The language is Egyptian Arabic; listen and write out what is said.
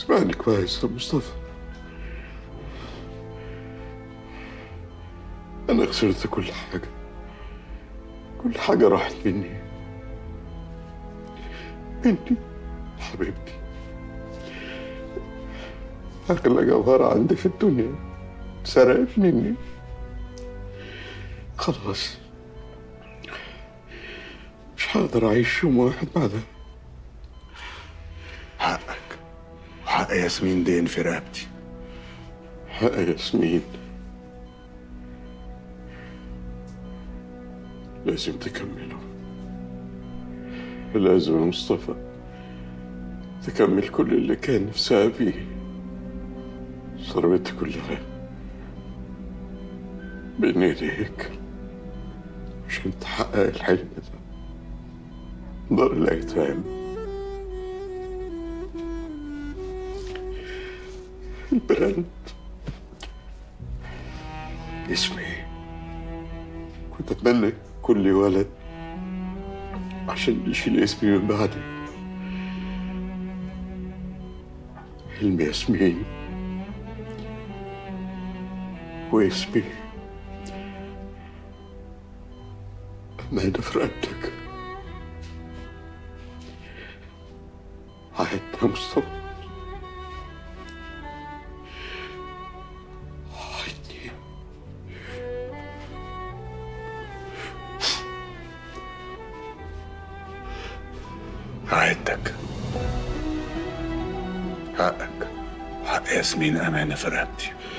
اسمعني كويس يا مصطفى أنا خسرت كل حاجة كل حاجة راحت مني بنتي حبيبتي أغلى جوهرة عندي في الدنيا سرقت مني خلاص مش هقدر أعيش يوم واحد بعدها حقك وحق ياسمين دين في رقبتي حق ياسمين لازم تكمله لازم يا مصطفى تكمل كل اللي كان نفسها فيه ثروتي كلها بين ايديك عشان تحقق الحلم ده دار الايتام البراند اسمي كنت اتمنى كل ولد عشان يشيل اسمي من بعدي حلم ياسمين واسمي أمانة في رقبتك عهد يا مصطفى عهدني عهدتك حقك حق ياسمين أمانة في رقبتي